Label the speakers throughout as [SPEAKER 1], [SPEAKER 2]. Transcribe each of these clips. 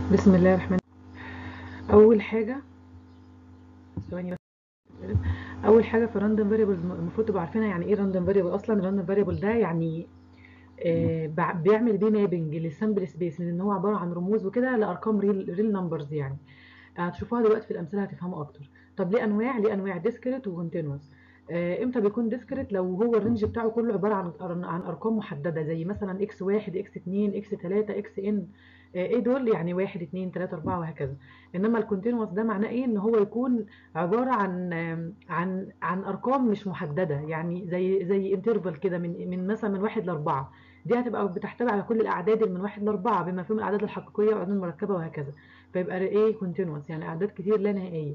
[SPEAKER 1] بسم الله الرحمن اول حاجه ثواني بس اول حاجه في الراندوم فاريبل المفروض تبقوا عارفينها يعني ايه راندوم فاريبل اصلا الراندوم فاريبل ده يعني آه بع- بيعمل بيه مابنج للسامبل سبيس من ان هو عباره عن رموز وكده لارقام ريل ريل نمبرز يعني هتشوفوها دلوقتي في الامثله هتفهموا اكتر طب ليه انواع ليه انواع ديسكريت وكونتينوس آه امتى بيكون ديسكريت لو هو الرينج بتاعه كله عباره عن عن ارقام محدده زي مثلا اكس 1 اكس 2 اكس 3 اكس ان ايه دول يعني 1 2 3 4 وهكذا انما الكونتينوس ده معناه ايه ان هو يكون عباره عن آم، عن عن ارقام مش محدده يعني زي زي انترفال كده من من مثلا من واحد لاربعه دي هتبقى بتحتوي على كل الاعداد اللي من واحد لاربعه بما فيهم الاعداد الحقيقيه والاعداد المركبه وهكذا فيبقى ايه كونتينوس يعني اعداد كتير لا نهائيه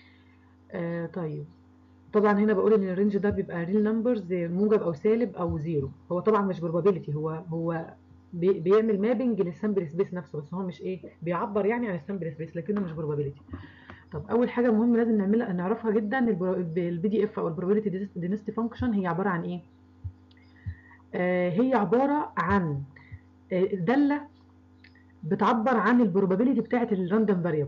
[SPEAKER 1] آه طيب طبعا هنا بقول ان الرينج ده بيبقى ريل نمبرز موجب او سالب او زيرو هو طبعا مش probability هو هو بي- بيعمل مابنج للسامبل سبيس نفسه بس هو مش ايه بيعبر يعني عن السامبل سبيس لكنه مش probability طب اول حاجه مهم لازم نعملها نعرفها جدا البي دي اف او البروبابيلتي دينستي فانكشن هي عباره عن ايه آه هي عباره عن آه، داله بتعبر عن البروبابيلتي بتاعه الراندوم فاريبل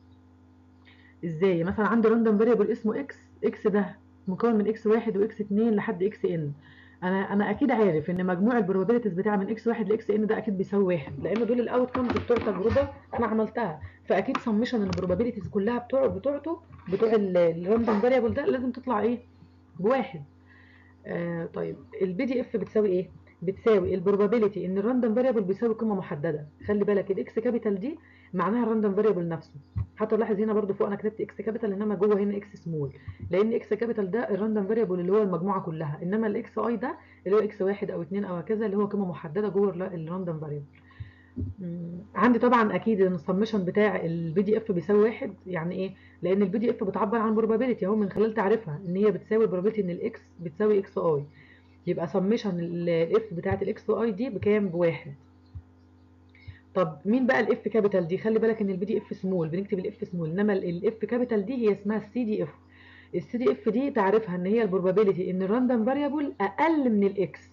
[SPEAKER 1] ازاي مثلا عندي راندوم فاريبل اسمه اكس اكس ده مكون من اكس واحد واكس اتنين لحد اكس ان انا انا اكيد عارف ان مجموع البروبابيلتيز بتاع من اكس واحد لاكس ان ده اكيد بيساوي واحد لان دول الاوت كومز بتوع تجربه انا عملتها فاكيد سمشن البروبابيلتيز كلها بتوع بتوعته بتوع الراندوم فاريبل ده لازم تطلع ايه بواحد آه طيب البي دي اف بتساوي ايه بتساوي البروبابيلتي ان الراندوم فاريبل بيساوي قيمه محدده خلي بالك الاكس كابيتال دي معناها الراندوم فاريبل نفسه حتى لاحظ هنا برضو فوق انا كتبت اكس كابيتال انما جوه هنا اكس سمول لان اكس كابيتال ده الراندوم فاريبل اللي هو المجموعه كلها انما الاكس اي ده اللي هو اكس واحد او اتنين او هكذا اللي هو قيمه محدده جوه الراندوم فاريبل عندي طبعا اكيد ان السمشن بتاع البي دي اف بيساوي واحد يعني ايه لان البي دي اف بتعبر عن probability اهو من خلال تعريفها ان هي بتساوي probability ان الاكس بتساوي اكس اي يبقى سمشن الاف بتاعت الاكس اي دي بكام بواحد طب مين بقى الاف كابيتال دي خلي بالك ان البي دي اف سمول بنكتب الاف سمول انما الاف كابيتال دي هي اسمها السي دي اف السي دي اف دي تعرفها ان هي البروبابيلتي ان الراندوم فاريبل اقل من الاكس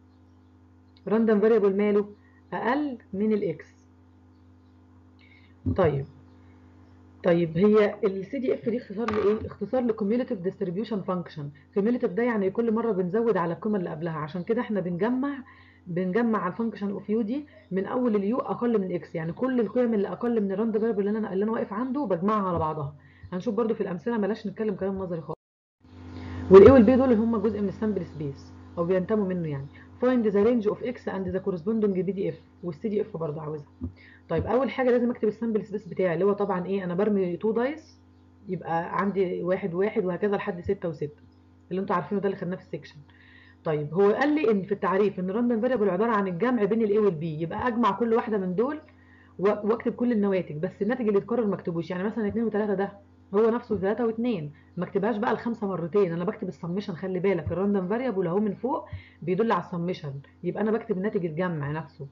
[SPEAKER 1] راندوم فاريبل ماله اقل من الاكس طيب طيب هي السي دي اف دي اختصار لايه اختصار لكوميوليتيف ديستريبيوشن فانكشن كوميوليتيف ده يعني كل مره بنزود على القيمه اللي قبلها عشان كده احنا بنجمع بنجمع الفانكشن اوف يو دي من اول اليو اقل من اكس يعني كل القيم اللي اقل من الراند فاريبل اللي انا اللي انا واقف عنده بجمعها على بعضها هنشوف برضو في الامثله بلاش نتكلم كلام نظري خالص والاي والبي دول اللي هم جزء من السامبل سبيس او بينتموا منه يعني find the range of x and the corresponding pdf والسي دي اف برضه عاوزها طيب اول حاجه لازم اكتب السامبل سبيس بتاعي اللي هو طبعا ايه انا برمي 2 دايس يبقى عندي واحد واحد وهكذا لحد ستة وستة اللي انتوا عارفينه ده اللي خدناه في السكشن طيب هو قال لي ان في التعريف ان الراندوم فاريبل عباره عن الجمع بين الاي والبي يبقى اجمع كل واحده من دول و- واكتب كل النواتج بس الناتج اللي اتكرر ما اكتبوش يعني مثلا 2 و3 ده هو نفسه 3 و2 ما اكتبهاش بقى الخمسه مرتين انا بكتب السمشن خلي بالك الراندوم فاريبل اهو من فوق بيدل على السمشن يبقى انا بكتب الناتج الجمع نفسه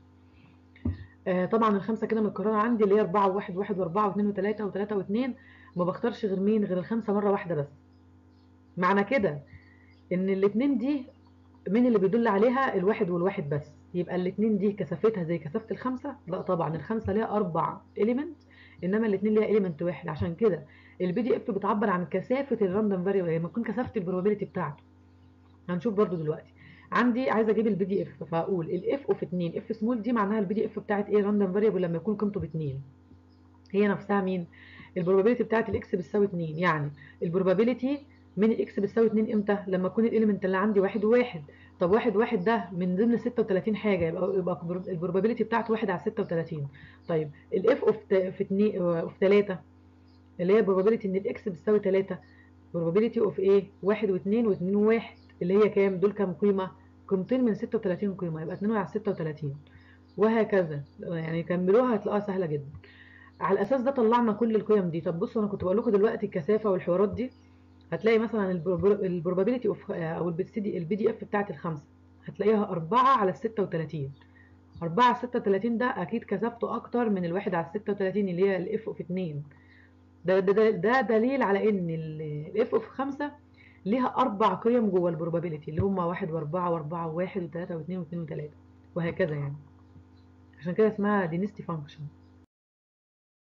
[SPEAKER 1] آه طبعا الخمسه كده متكرره عندي اللي هي 4 و1 و1 و4 و2 و3 و3 و2 ما بختارش غير مين غير الخمسه مره واحده بس معنى كده ان الاثنين دي مين اللي بيدل عليها الواحد والواحد بس يبقى الاثنين دي كثافتها زي كثافه الخمسه لا طبعا الخمسه ليها اربع اليمنت انما الاثنين ليها اليمنت واحد عشان كده البي دي اف بتعبر عن كثافه الراندوم فاريبل لما تكون كثافه البروبابيلتي بتاعته هنشوف برضو دلوقتي عندي عايزه اجيب البي دي اف فاقول الاف اوف 2 اف سمول دي معناها البي دي اف بتاعت ايه راندوم فاريبل لما يكون قيمته ب 2 هي نفسها مين البروبابيلتي بتاعت الاكس بتساوي 2 يعني البروبابيلتي من الاكس بتساوي 2 امتى لما يكون الاليمنت اللي عندي واحد وواحد طب واحد واحد ده من ضمن 36 حاجه يبقى يبقى البروبابيلتي بتاعته واحد على 36 طيب الاف اوف في 2 اوف 3 اللي هي probability ان الاكس بتساوي 3 probability اوف ايه 1 و2 و2 و1 اللي هي كام دول كام قيمه قيمتين من 36 قيمه يبقى 2 على 36 وهكذا يعني كملوها هتلاقوها سهله جدا على الاساس ده طلعنا كل القيم دي طب بصوا انا كنت بقول لكم دلوقتي الكثافه والحوارات دي هتلاقي مثلا البروبابيلتي اوف او البي دي اف بتاعت الخمسه هتلاقيها 4 على 36 4 على 36 ده اكيد كثافته اكتر من الواحد على 36 اللي هي الاف اوف 2 ده ده ده, ده دليل على ان الاف اوف 5 ليها اربع قيم جوه البروبابيلتي اللي هم 1 و4 و4 و1 و3 و2 و2 و3 وهكذا يعني عشان كده اسمها دينستي فانكشن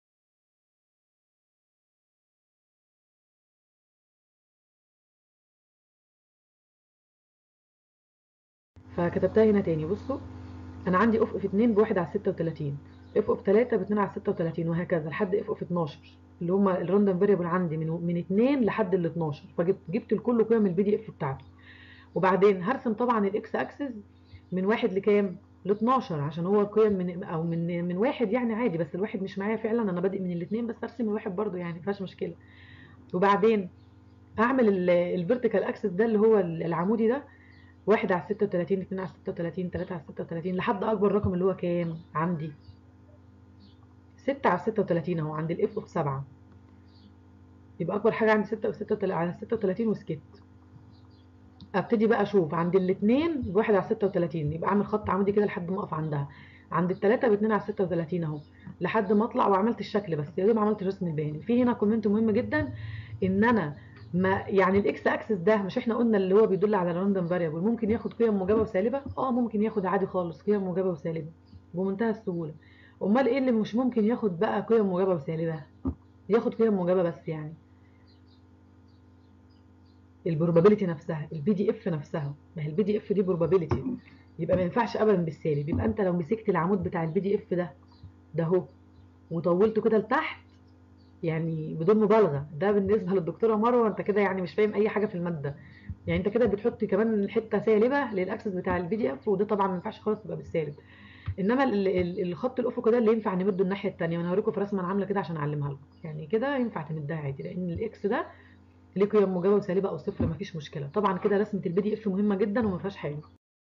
[SPEAKER 1] فكتبتها هنا تاني بصوا انا عندي اف اف 2 بواحد على 36 اف اف 3 ب 2 على 36 وهكذا لحد اف اف 12 اللي هم الراندوم فاريبل عندي من من 2 لحد ال 12 فجبت جبت لكل قيم البي دي اف بتاعته وبعدين هرسم طبعا الاكس اكسس من واحد لكام ل 12 عشان هو القيم من او من من واحد يعني عادي بس الواحد مش معايا فعلا انا بادئ من الاثنين بس ارسم الواحد برضو يعني مفيهاش مشكله وبعدين هعمل الفيرتيكال اكسس ده اللي هو العمودي ده واحد على 36 2 على 36 3 على 36 لحد اكبر رقم اللي هو كام عندي 6 على 36 اهو عند الاف اوف 7 يبقى اكبر حاجه عندي 6 و6 على 36 وسكت ابتدي بقى اشوف عند الاثنين بواحد على 36 يبقى اعمل خط عمودي كده لحد ما اقف عندها عند الثلاثه ب 2 على 36 اهو لحد ما اطلع وعملت الشكل بس يا دوب عملت الرسم البياني في هنا كومنت مهم جدا ان انا ما يعني الاكس اكسس ده مش احنا قلنا اللي هو بيدل على الراندوم فاريبل ممكن ياخد قيم موجبه وسالبه اه ممكن ياخد عادي خالص قيم موجبه وسالبه بمنتهى السهوله امال ايه اللي مش ممكن ياخد بقى قيم موجبه وسالبه ياخد قيم موجبه بس يعني البروبابيلتي نفسها البي دي اف نفسها ما هي البي دي اف دي بروبابيلتي يبقى ما ينفعش ابدا بالسالب يبقى انت لو مسكت العمود بتاع البي دي اف ده ده اهو وطولته كده لتحت يعني بدون مبالغه ده بالنسبه للدكتوره مروه انت كده يعني مش فاهم اي حاجه في الماده يعني انت كده بتحط كمان حته سالبه للاكسس بتاع البي دي اف وده طبعا ما ينفعش خالص يبقى بالسالب انما الخط الافقي ده اللي ينفع نمده الناحيه الثانيه وانا هوريكم في رسمه انا عامله كده عشان اعلمها لكم يعني كده ينفع تمدها عادي لان الاكس ده ليه قيم موجبه وسالبه او صفر مفيش مشكله طبعا كده رسمه البي دي اف مهمه جدا وما فيهاش حاجه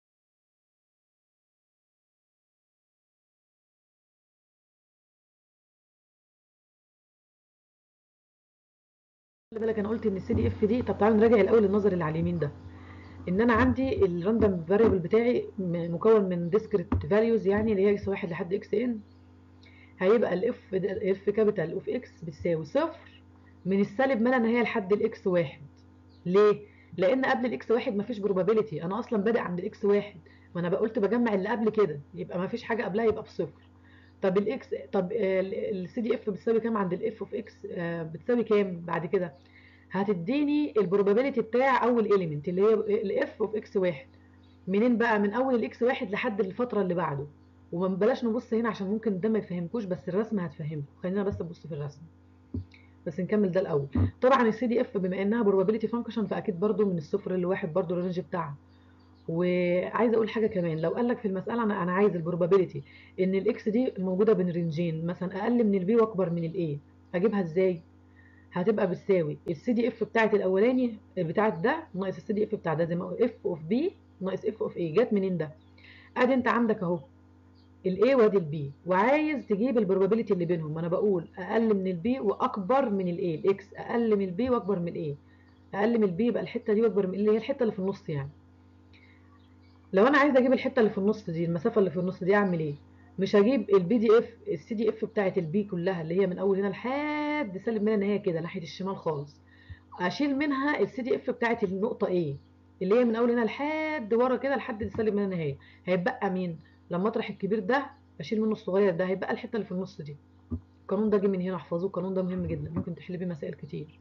[SPEAKER 1] خلي بالك انا قلت ان السي دي اف دي طب تعالوا نراجع الاول النظر اللي على اليمين ده ان انا عندي الراندوم فاريبل بتاعي مكون من ديسكريت فاليوز يعني اللي هي اكس واحد لحد اكس ان هيبقى الاف اف كابيتال اوف اكس بتساوي صفر من السالب ما لا نهايه لحد الاكس واحد ليه؟ لان قبل الاكس واحد مفيش بروبابيلتي انا اصلا بادئ عند الاكس واحد ما انا قلت بجمع اللي قبل كده يبقى مفيش حاجه قبلها يبقى بصفر طب الاكس طب السي دي اف بتساوي كام عند الاف اوف اكس بتساوي كام بعد كده هتديني البروبابيلتي بتاع اول اليمنت اللي هي الاف اوف اكس واحد منين بقى من اول الاكس واحد لحد الفتره اللي بعده وما بلاش نبص هنا عشان ممكن ده ما يفهمكوش بس الرسم هتفهمكم خلينا بس نبص في الرسم بس نكمل ده الاول طبعا السي دي اف بما انها probability فانكشن فاكيد برضو من الصفر لواحد برضو الرينج بتاعها وعايزه اقول حاجه كمان لو قال لك في المساله انا انا عايز البروبابيلتي ان الاكس دي موجوده بين رينجين مثلا اقل من البي واكبر من الاي اجيبها ازاي هتبقى بتساوي السي دي اف بتاعت الاولاني بتاعت ده ناقص السي دي اف بتاع ده زي ما اف اوف بي ناقص اف اوف اي جت منين ده ادي انت عندك اهو الاي وادي البي وعايز تجيب البروبابيلتي اللي بينهم انا بقول اقل من البي واكبر من الاي الاكس اقل من البي واكبر من الاي اقل من البي يبقى الحته دي واكبر من اللي هي الحته اللي في النص يعني لو انا عايزه اجيب الحته اللي في النص دي المسافه اللي في النص دي اعمل ايه مش هجيب البي دي اف السي دي اف بتاعت البي كلها اللي هي من اول هنا لحد سالب منها نهايه كده ناحيه الشمال خالص اشيل منها السي دي اف بتاعت النقطه ايه اللي هي من اول هنا لحد ورا كده لحد سالب منها نهايه هيتبقى مين لما اطرح الكبير ده اشيل منه الصغير ده هيبقى الحته اللي في النص دي القانون ده جه من هنا احفظوه القانون ده مهم جدا ممكن تحل بيه مسائل كتير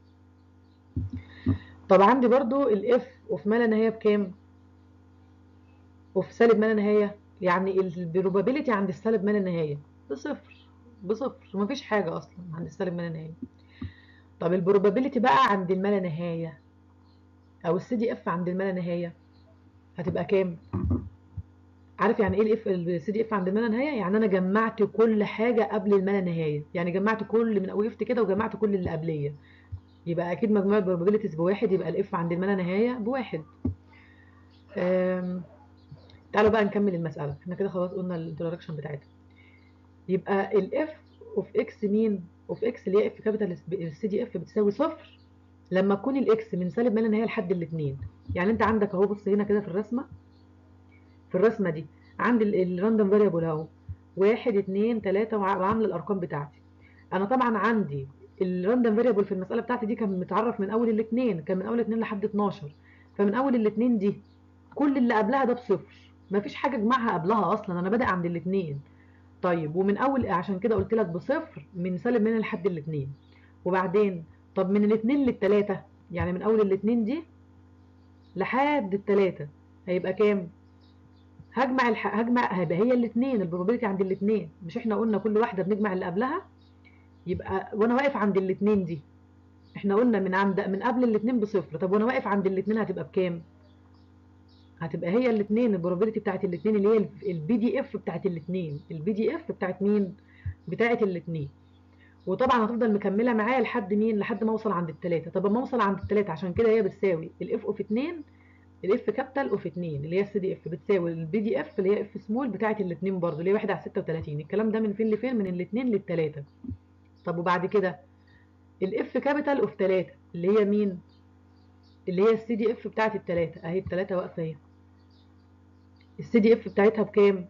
[SPEAKER 1] طب عندي برضو الاف اوف ما لا نهايه بكام اوف سالب ما لا نهايه يعني البروبابيلتي عند السالب ما لا نهايه بصفر بصفر ومفيش حاجه اصلا عند السالب ما لا نهايه طب البروبابيلتي بقى عند الما لا نهايه او السي دي اف عند الما لا نهايه هتبقى كام عارف يعني ايه الاف السي دي اف عند الما لا نهايه يعني انا جمعت كل حاجه قبل الما لا نهايه يعني جمعت كل من وقفت كده وجمعت كل اللي قبليه يبقى اكيد مجموع البروبابيلتيز بواحد يبقى الاف عند الما لا نهايه بواحد تعالوا بقى نكمل المساله احنا كده خلاص قلنا الانترودكشن بتاعتها يبقى الاف اوف اكس مين اوف اكس اللي هي اف كابيتال السي دي اف بتساوي صفر لما تكون الاكس من سالب ما لا نهايه لحد الاثنين يعني انت عندك اهو بص هنا كده في الرسمه في الرسمه دي عندي الراندوم فاريبل اهو واحد اتنين تلاته وعامله الارقام بتاعتي انا طبعا عندي الراندوم فاريبل في المساله بتاعتي دي كان متعرف من اول الاثنين كان من اول الاثنين لحد 12 فمن اول الاثنين دي كل اللي قبلها ده بصفر مفيش حاجه اجمعها قبلها اصلا انا بادئ عند الاثنين طيب ومن اول عشان كده قلت لك بصفر من سالب من لحد الاثنين وبعدين طب من الاثنين للثلاثه يعني من اول الاثنين دي لحد الثلاثه هيبقى كام هجمع الح... هجمع هيبقى هي الاثنين البروبابيلتي عند الاثنين مش احنا قلنا كل واحده بنجمع اللي قبلها يبقى وانا واقف عند الاثنين دي احنا قلنا من عند من قبل الاثنين بصفر طب وانا واقف عند الاثنين هتبقى بكام هتبقى هي الاثنين البروبابيلتي بتاعت الاثنين اللي هي البي دي اف بتاعت الاثنين البي دي اف بتاعت مين بتاعت الاثنين وطبعا هتفضل مكمله معايا لحد مين لحد ما اوصل عند الثلاثه طب اما اوصل عند الثلاثه عشان كده هي بتساوي الاف اوف 2 الاف كابيتال اوف 2 اللي هي السي دي اف بتساوي البي دي اف اللي هي اف سمول بتاعت الاثنين برضه اللي هي 1 على 36 الكلام ده من فين لفين من الاثنين للثلاثه طب وبعد كده الاف كابيتال اوف 3 اللي هي مين اللي هي السي دي اف بتاعت الثلاثه اهي الثلاثه واقفه اهي السي دي اف بتاعتها بكام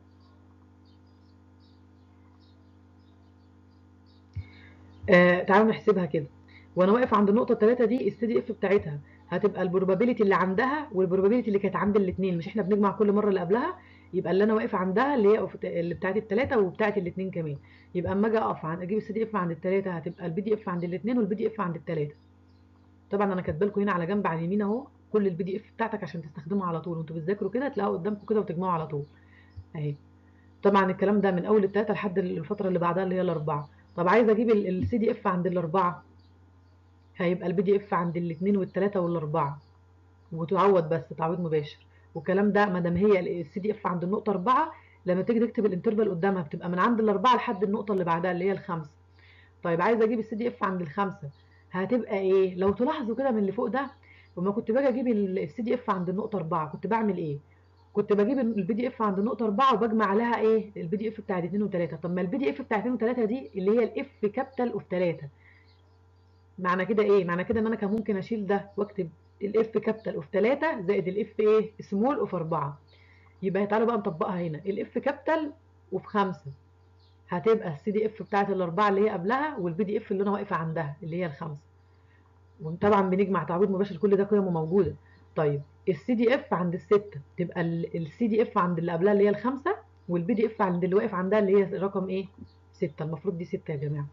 [SPEAKER 1] آه تعالوا نحسبها كده وانا واقف عند النقطه 3 دي السي دي اف بتاعتها هتبقى البروبابيلتي اللي عندها والبروبابيلتي اللي كانت عند الاثنين مش احنا بنجمع كل مره اللي قبلها يبقى اللي انا واقف عندها اللي هي اللي بتاعت الثلاثه وبتاعت الاثنين كمان يبقى اما اجي اقف عند اجيب السي دي اف عند الثلاثه هتبقى البي دي اف عند الاثنين والبي دي اف عند الثلاثه طبعا انا كاتبه لكم هنا على جنب على اليمين اهو كل البي دي اف بتاعتك عشان تستخدمها على طول وانتوا بتذاكروا كده تلاقوها قدامكم كده وتجمعوا على طول اهي طبعا الكلام ده من اول الثلاثه لحد الفتره اللي بعدها اللي هي الاربعه طب عايز اجيب السي دي اف عند الاربعه هيبقى البي دي اف عند الاثنين والثلاثه والاربعه وتعوض بس تعويض مباشر والكلام ده ما دام هي السي دي اف عند النقطه 4 لما تيجي تكتب الانترفال قدامها بتبقى من عند الاربعه لحد النقطه اللي بعدها اللي هي الخمسه طيب عايز اجيب السي دي اف عند الخمسه هتبقى ايه لو تلاحظوا كده من اللي فوق ده لما كنت باجي اجيب السي دي اف عند النقطه 4 كنت بعمل ايه كنت بجيب البي دي اف عند النقطه 4 وبجمع عليها ايه البي دي اف بتاعت 2 و3 طب ما البي دي اف بتاعت 2 و3 دي اللي هي الاف كابيتال اوف 3 معنى كده ايه معنى كده ان انا كان ممكن اشيل ده واكتب الاف كابيتال اوف 3 زائد الاف ايه سمول اوف 4 يبقى تعالوا بقى نطبقها هنا الاف كابيتال اوف 5 هتبقى السي دي اف بتاعت الاربعه اللي هي قبلها والبي دي اف اللي انا واقفه عندها اللي هي الخمسه وطبعا بنجمع تعويض مباشر كل ده قيمه موجوده طيب السي دي اف عند الستة تبقى السي دي اف عند اللي قبلها اللي هي الخمسة والبي دي اف عند اللي واقف عندها اللي هي رقم ايه ستة المفروض دي ستة يا جماعة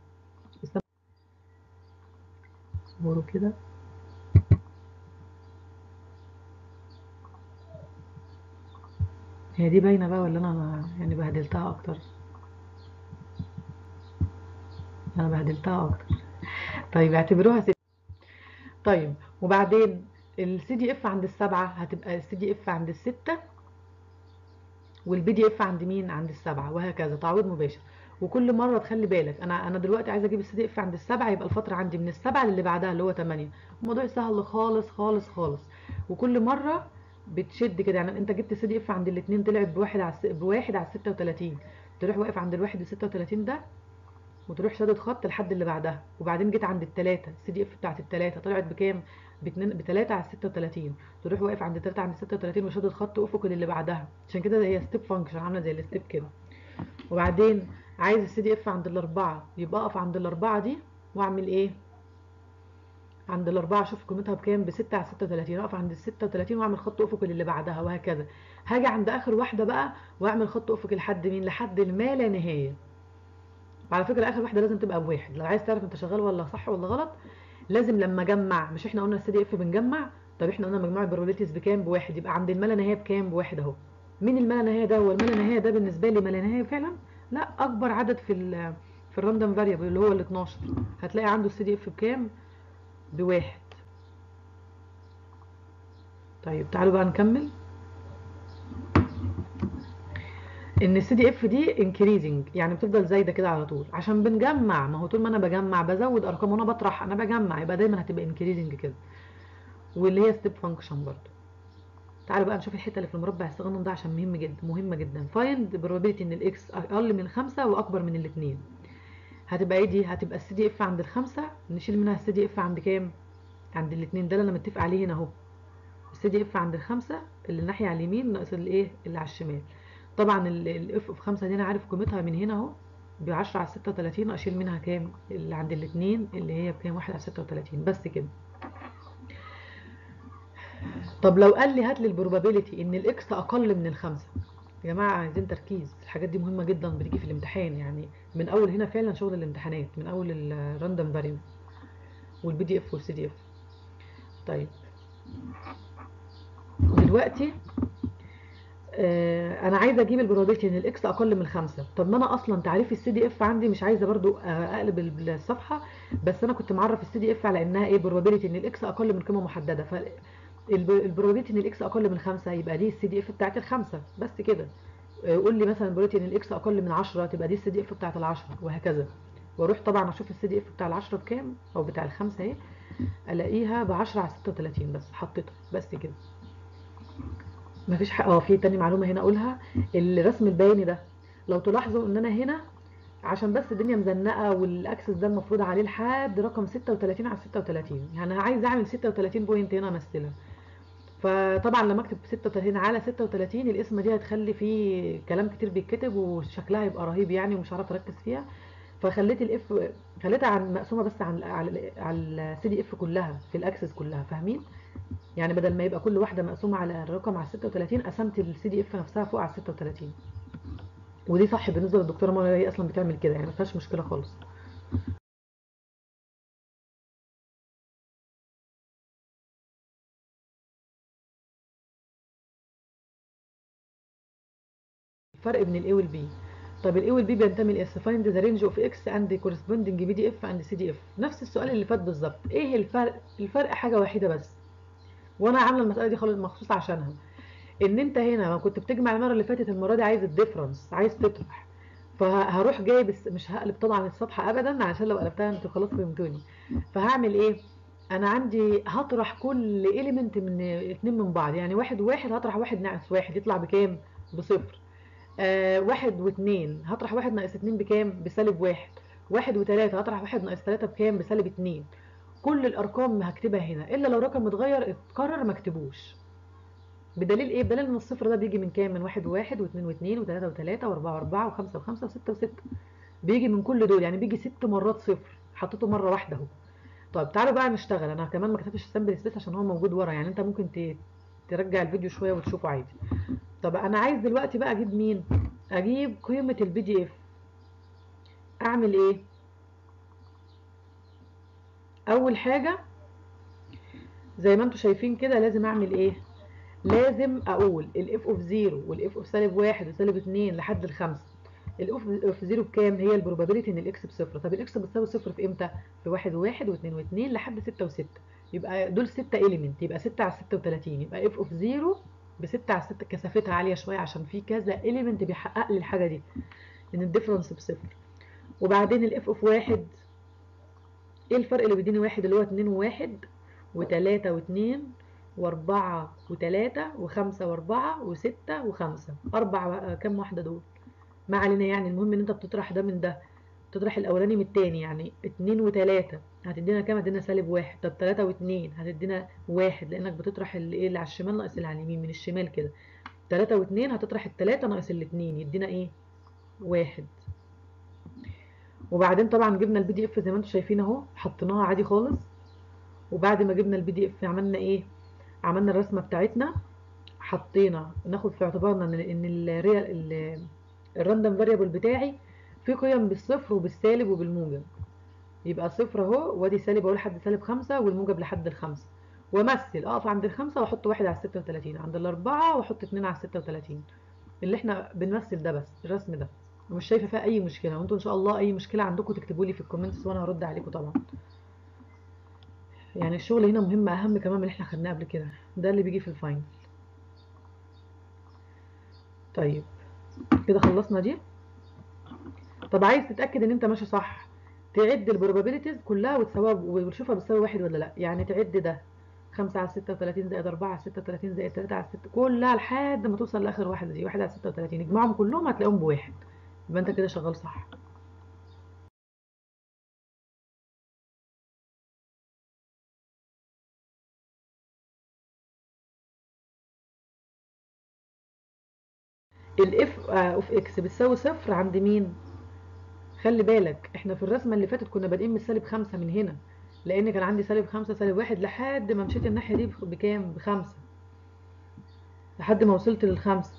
[SPEAKER 1] اصبروا كده هي دي باينة بقى ولا انا يعني بهدلتها اكتر انا بهدلتها اكتر طيب اعتبروها ستة طيب وبعدين السي دي اف عند السبعة هتبقى السي دي اف عند الستة والبي دي اف عند مين عند السبعة وهكذا تعويض مباشر وكل مرة تخلي بالك انا انا دلوقتي عايزة اجيب السي دي اف عند السبعة يبقى الفترة عندي من السبعة للي بعدها اللي هو 8 الموضوع سهل خالص خالص خالص وكل مرة بتشد كده يعني انت جبت السي دي اف عند الاثنين طلعت بواحد على بواحد على 36 تروح واقف عند الواحد و 36 ده وتروح شادد خط لحد اللي بعدها وبعدين جيت عند الثلاثة السي دي اف بتاعت الثلاثة طلعت بكام ب 3 على 36 تروح واقف عند 3 عند 36 وشادد خط افقي للي بعدها عشان كده هي ستيب فانكشن عامله زي الستيب كده وبعدين عايز السي دي اف عند الاربعه يبقى اقف عند الاربعه دي واعمل ايه عند الاربعه اشوف قيمتها بكام ب 6 على 36 اقف عند ال 36 واعمل خط افقي للي بعدها وهكذا هاجي عند اخر واحده بقى واعمل خط افقي لحد مين لحد ما لا نهايه وعلى فكره اخر واحده لازم تبقى بواحد لو عايز تعرف انت شغال ولا صح ولا غلط لازم لما اجمع مش احنا قلنا السي دي اف بنجمع طب احنا قلنا مجموع البروبابيلتيز بكام بواحد يبقى عند الملا نهايه بكام بواحد اهو مين الملا نهايه ده هو الملا نهايه ده بالنسبه لي ملا نهايه فعلا لا اكبر عدد في ال في الراندوم فاريبل اللي هو ال 12 هتلاقي عنده السي دي اف بكام بواحد طيب تعالوا بقى نكمل ان السي دي اف دي انكريزنج يعني بتفضل زايده كده على طول عشان بنجمع ما هو طول ما انا بجمع بزود ارقام وانا بطرح انا بجمع يبقى دايما هتبقى انكريزنج كده واللي هي ستيب فانكشن برضو تعالوا بقى نشوف الحته اللي في المربع الصغنن ده عشان مهم جدا مهمه جدا فايند probability ان الاكس اقل من الخمسة واكبر من الاثنين هتبقى ايه دي هتبقى السي دي اف عند الخمسة نشيل منها السي دي اف عند كام عند الاثنين ده اللي انا متفق عليه هنا اهو السي دي اف عند الخمسة اللي الناحيه على اليمين ناقص الايه اللي على الشمال طبعا الاف اوف 5 دي انا عارف قيمتها من هنا اهو ب 10 على 36 اشيل منها كام اللي عند الاثنين اللي هي بكام 1 على 36 بس كده طب لو قال لي هات لي البروبابيلتي ان الاكس اقل من الخمسة يا جماعه عايزين تركيز الحاجات دي مهمه جدا بتيجي في الامتحان يعني من اول هنا فعلا شغل الامتحانات من اول الراندوم فاريبل والبي دي اف والسي دي اف طيب دلوقتي آه، انا عايزه اجيب البروبابيلتي ان الاكس اقل من خمسة طب ما انا اصلا تعريف السي دي اف عندي مش عايزه برضو آه، اقلب ال- الصفحه بس انا كنت معرف السي دي اف على انها ايه بروبابيلتي ان الاكس اقل من قيمه محدده فالبروبابيلتي ان الاكس اقل من خمسة يبقى دي السي دي اف بتاعت الخمسه بس كده آه، قول لي مثلا البروبابيلتي ان الاكس اقل من 10 تبقى دي السي دي اف بتاعت العشرة وهكذا واروح طبعا اشوف السي دي اف بتاع العشرة بكام او بتاع الخمسه اهي الاقيها ب 10 على 36 بس حطيتها بس كده مفيش حق اه في تاني معلومه هنا اقولها الرسم البياني ده لو تلاحظوا ان انا هنا عشان بس الدنيا مزنقه والاكسس ده المفروض عليه لحد رقم 36 على 36 يعني انا عايز اعمل 36 بوينت هنا امثلها فطبعا لما اكتب 36 على 36 الاسم دي هتخلي فيه كلام كتير بيتكتب وشكلها هيبقى رهيب يعني ومش هعرف اركز فيها فخليت الاف خليتها عن مقسومه بس عن على على السي دي اف كلها في الاكسس كلها فاهمين يعني بدل ما يبقى كل واحده مقسومه على الرقم على 36 قسمت السي دي اف نفسها فوق على 36 ودي صح بالنسبه للدكتوره منى هي اصلا بتعمل كده يعني ما فيهاش مشكله خالص الفرق بين الاي والبي طب الاي والبي بينتمي لاس فايند ذا رينج اوف اكس اند كورسبوندنج بي دي اف اند سي دي اف نفس السؤال اللي فات بالظبط ايه الفرق الفرق حاجه واحده بس وانا عامله المساله دي خالص مخصوص عشانها ان انت هنا ما كنت بتجمع المره اللي فاتت المره دي عايز الديفرنس عايز تطرح فهروح جايب الس- مش هقلب طبعا الصفحه ابدا عشان لو قلبتها انتوا خلاص فهمتوني فهعمل ايه انا عندي هطرح كل اليمنت من اتنين من بعض يعني واحد وواحد هطرح واحد ناقص واحد يطلع بكام بصفر آه واحد واتنين هطرح واحد ناقص اتنين بكام بسالب واحد واحد وتلاتة هطرح واحد ناقص تلاتة بكام بسالب اتنين كل الارقام هكتبها هنا الا لو رقم متغير اتكرر ما اكتبوش بدليل ايه بدليل ان الصفر ده بيجي من كام من واحد وواحد واثنين واثنين وثلاثة وثلاثة واربعة واربعة وخمسة وخمسة وستة وستة بيجي من كل دول يعني بيجي ست مرات صفر حطيته مرة واحدة اهو طيب تعالوا بقى نشتغل انا كمان ما كتبتش السامبل سبيس عشان هو موجود ورا يعني انت ممكن ت- ترجع الفيديو شوية وتشوفه عادي طب انا عايز دلوقتي بقى اجيب مين اجيب قيمة البي دي اف اعمل ايه اول حاجة زي ما انتم شايفين كده لازم اعمل ايه لازم اقول الاف اوف 0 والاف اوف سالب 1 وسالب 2 لحد الخمسة الاف اوف 0 بكام هي البروبابيلتي ان الاكس بصفر طب الاكس بتساوي صفر في امتى في 1 و1 و2 و2 لحد 6 و6 يبقى دول 6 اليمنت يبقى 6 على 36 يبقى اف اوف 0 ب 6 على 6 كثافتها عاليه شويه عشان في كذا اليمنت بيحقق لي الحاجه دي ان الديفرنس بصفر وبعدين الاف اوف 1 ايه الفرق اللي بيديني واحد اللي هو 2 و1 و3 و2 واربعة وتلاتة وخمسة واربعة وستة وخمسة اربع كام واحدة دول ما علينا يعني المهم ان انت بتطرح ده من ده تطرح الاولاني من التاني يعني اتنين وتلاتة هتدينا كام هتدينا سالب واحد طب تلاتة واتنين هتدينا واحد لانك بتطرح اللي ايه اللي على الشمال ناقص اللي على اليمين من الشمال كده تلاتة واتنين هتطرح التلاتة ناقص الاتنين يدينا ايه واحد وبعدين طبعا جبنا البي دي اف زي ما انتم شايفين اهو حطيناها عادي خالص وبعد ما جبنا البي دي اف عملنا ايه عملنا الرسمه بتاعتنا حطينا ناخد في اعتبارنا ان ان الريال الراندوم فاريبل بتاعي فيه قيم بالصفر وبالسالب وبالموجب يبقى صفر اهو وادي سالب اهو لحد سالب خمسة والموجب لحد الخمسة وامثل اقف عند الخمسة واحط واحد على الستة وتلاتين عند الاربعة واحط اتنين على الستة وتلاتين اللي احنا بنمثل ده بس الرسم ده ومش شايفه فيها اي مشكله وانتوا ان شاء الله اي مشكله عندكم تكتبوا لي في الكومنتس وانا هرد عليكم طبعا يعني الشغل هنا مهم اهم كمان من اللي احنا خدناه قبل كده ده اللي بيجي في الفاينل طيب كده خلصنا دي طب عايز تتاكد ان انت ماشي صح تعد البروبابيلتيز كلها وتساويها وتشوفها بتساوي واحد ولا لا يعني تعد ده 5 على 36 زائد 4 على 36 زائد 3 على 6 كلها لحد ما توصل لاخر واحده دي 1 على 36 اجمعهم كلهم هتلاقيهم بواحد يبقى انت كده شغال صح الاف اوف اكس بتساوي صفر عند مين خلي بالك احنا في الرسمه اللي فاتت كنا بادئين من سالب خمسة من هنا لان كان عندي سالب خمسة سالب واحد لحد ما مشيت الناحيه دي بكام بخمسة لحد ما وصلت للخمسة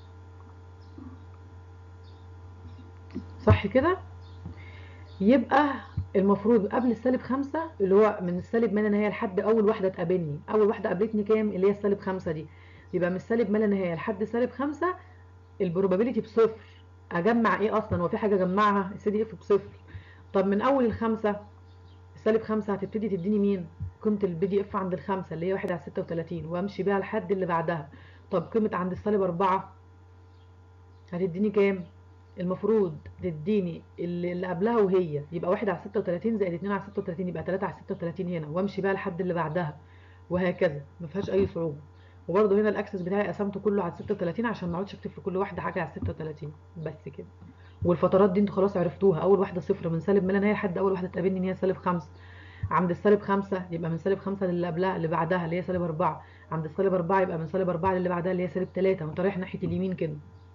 [SPEAKER 1] صح كده يبقى المفروض قبل السالب خمسة اللي هو من السالب ما لا نهايه لحد اول واحده تقابلني اول واحده قابلتني كام اللي هي السالب خمسة دي يبقى من السالب ما لا نهايه لحد سالب خمسة البروبابيلتي بصفر اجمع ايه اصلا هو في حاجه اجمعها السي دي اف بصفر طب من اول الخمسه سالب خمسة هتبتدي تديني مين قيمه البي دي اف عند الخمسه اللي هي واحد على ستة وتلاتين وامشي بيها لحد اللي بعدها طب قيمه عند السالب أربعة هتديني كام المفروض تديني اللي اللي قبلها وهي يبقى واحد على ستة وتلاتين زائد اتنين على ستة وتلاتين يبقى تلاتة على ستة وتلاتين هنا وامشي بقى لحد اللي بعدها وهكذا ما فيهاش اي صعوبه وبرده هنا الاكسس بتاعي قسمته كله على 36 عشان ما اقعدش اكتب في كل واحده حاجه على 36 بس كده والفترات دي انتوا خلاص عرفتوها اول واحده صفر من سالب ما لا نهايه لحد اول واحده تقابلني ان هي سالب 5 عند السالب 5 يبقى من سالب 5 للي قبلها اللي بعدها اللي هي سالب 4 عند السالب 4 يبقى من سالب 4 للي بعدها اللي هي سالب 3 وانت رايح ناحيه اليمين كده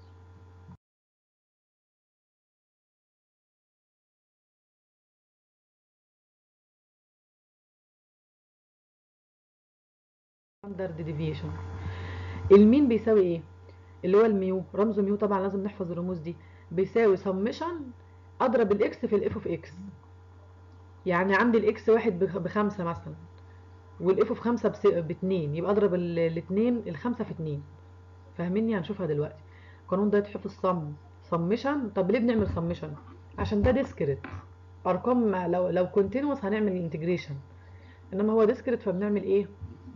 [SPEAKER 1] ستاندرد ديفيشن المين بيساوي ايه اللي هو الميو رمزه ميو طبعا لازم نحفظ الرموز دي بيساوي سمشن اضرب الاكس في الاف اوف اكس يعني عندي الاكس واحد بخ- بخمسة مثلا والاف اوف خمسة بس- باتنين يبقى اضرب ال- الاتنين الخمسة في اتنين فاهميني هنشوفها دلوقتي القانون ده يتحفظ صم سمشن طب ليه بنعمل سمشن عشان ده ديسكريت ارقام لو لو كونتينوس هنعمل انتجريشن انما هو ديسكريت فبنعمل ايه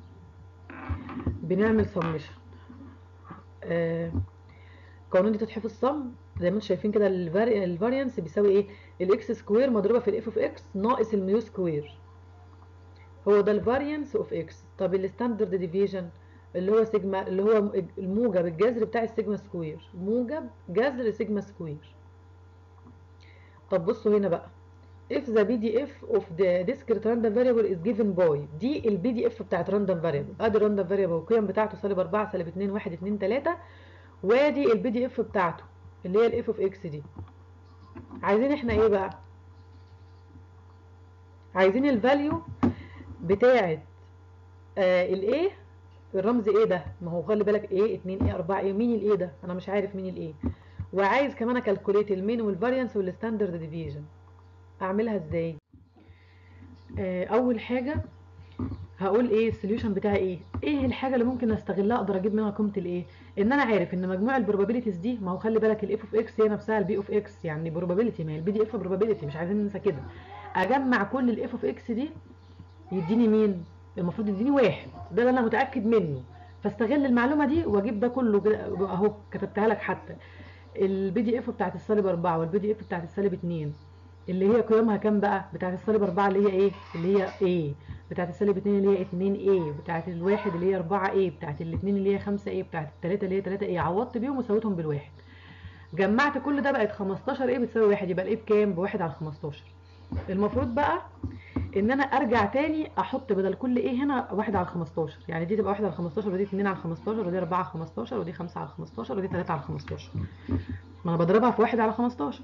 [SPEAKER 1] بنعمل سمشن آه قانون دي تتحفظ صم زي ما انتم شايفين كده الفاريانس بيساوي ايه الاكس سكوير مضروبه في الاف اوف اكس ناقص الميو سكوير هو ده الفاريانس اوف اكس طب الستاندرد ديفيجن اللي هو سيجما اللي هو الموجب الجذر بتاع السيجما سكوير موجب جذر سيجما سكوير طب بصوا هنا بقى if the pdf of the discrete random variable is given by دي البي دي اف بتاعت random variable ادي random variable القيم بتاعته سالب 4 سالب 2 1 2 3 وادي البي دي اف بتاعته اللي هي الاف اوف اكس دي عايزين احنا ايه بقى عايزين الفاليو بتاعت آه الايه الرمز ايه ده ما هو خلي بالك ايه 2 ايه 4 ايه مين الايه ده انا مش عارف مين الايه وعايز كمان اكالكوليت المين والفاريانس والستاندرد ديفيجن اعملها ازاي آه اول حاجه هقول ايه السوليوشن بتاعي ايه ايه الحاجه اللي ممكن استغلها اقدر اجيب منها قيمه الايه ان انا عارف ان مجموع البروبابيلتيز دي ما هو خلي بالك الاف اوف اكس هي نفسها البي اوف اكس يعني بروبابيلتي ما هي البي دي اف بروبابيلتي مش عايزين ننسى كده اجمع كل الاف اوف اكس دي يديني مين المفروض يديني واحد ده اللي انا متاكد منه فاستغل المعلومه دي واجيب ده كله كده اهو كتبتها لك حتى البي دي اف بتاعت السالب 4 والبي دي اف بتاعت السالب 2 اللي هي قيمها كام بقى بتاعت السالب 4 اللي هي ايه اللي هي ايه بتاعت السالب 2 اللي هي 2 ايه بتاعت الواحد اللي هي 4 ايه بتاعت الاثنين اللي هي 5 ايه بتاعت الثلاثه اللي هي 3 ايه عوضت بيهم وساويتهم بالواحد جمعت كل ده بقت 15 ايه بتساوي واحد يبقى الايه بكام بواحد على 15 المفروض بقى ان انا ارجع تاني احط بدل كل ايه هنا واحد على 15 يعني دي تبقى واحد على 15 ودي 2 على 15 ودي 4 على 15 ودي 5 على 15 ودي 3 على 15 ما انا بضربها في واحد على 15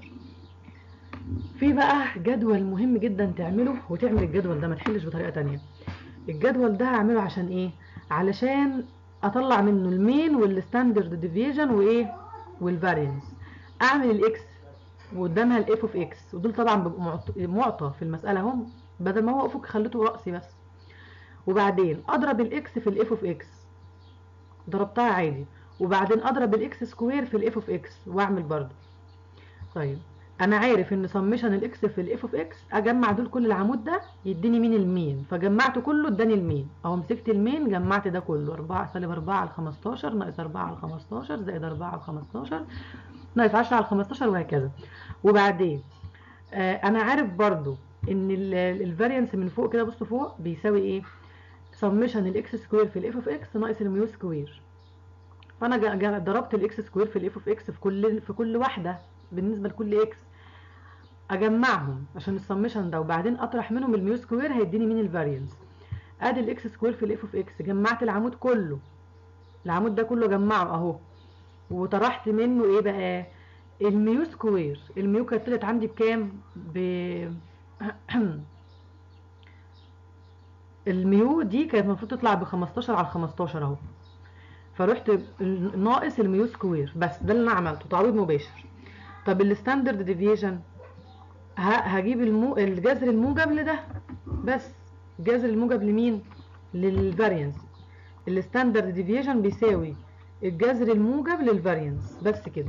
[SPEAKER 1] في بقى جدول مهم جدا تعمله وتعمل الجدول ده ما تحلش بطريقه تانية الجدول ده هعمله عشان ايه علشان اطلع منه المين والستاندرد ديفيجن وايه والفارينس اعمل الاكس وقدامها الاف اوف اكس ودول طبعا بيبقوا معط- معطى في المساله هم بدل ما هو افق خليته راسي بس وبعدين اضرب الاكس في الاف اوف اكس ضربتها عادي وبعدين اضرب الاكس سكوير في الاف اوف اكس واعمل برضو طيب انا عارف ان سمشن الاكس في الاف اوف اكس اجمع دول كل العمود ده يديني مين المين فجمعته كله اداني المين اهو مسكت المين جمعت ده كله 4 سالب 4 على 15 ناقص 4 على 15 زائد 4 على 15 ناقص 10 على 15 وهكذا وبعدين آه انا عارف برضو ان الفاريانس من فوق كده بصوا فوق بيساوي ايه سمشن الاكس سكوير في الاف اوف اكس ناقص الميو سكوير فانا جا- جا- ضربت الاكس سكوير في الاف اوف اكس في كل في كل واحده بالنسبه لكل اكس اجمعهم عشان السمشن ده وبعدين اطرح منهم الميو سكوير هيديني مين الفاريانس ادي الاكس سكوير في الاف اوف اكس جمعت العمود كله العمود ده كله جمعه اهو وطرحت منه ايه بقى الميو سكوير الميو كانت طلعت عندي بكام ب الميو دي كانت المفروض تطلع ب 15 على 15 اهو فرحت ناقص الميو سكوير بس ده اللي انا عملته تعويض مباشر طب الستاندرد ديفيشن هجيب المو... الجذر الموجب لده بس الجذر الموجب لمين للفاريانس الستاندرد ديفيشن بيساوي الجذر الموجب للفاريانس بس كده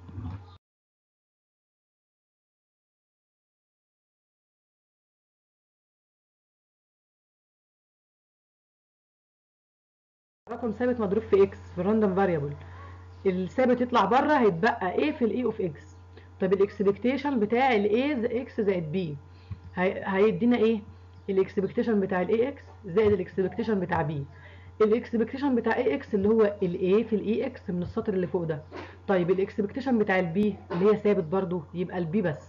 [SPEAKER 1] رقم ثابت مضروب في اكس في الراندوم فاريبل الثابت يطلع بره هيتبقى ايه في الاي اوف اكس طب الاكسبكتيشن بتاع الاي اكس زائد بي هيدينا ايه الاكسبكتيشن بتاع الاي اكس زائد الاكسبكتيشن بتاع بي الاكسبكتيشن بتاع اي اكس اللي هو الاي في الاي اكس من السطر اللي فوق ده طيب الاكسبكتيشن بتاع البي اللي هي ثابت برضو يبقى البي بس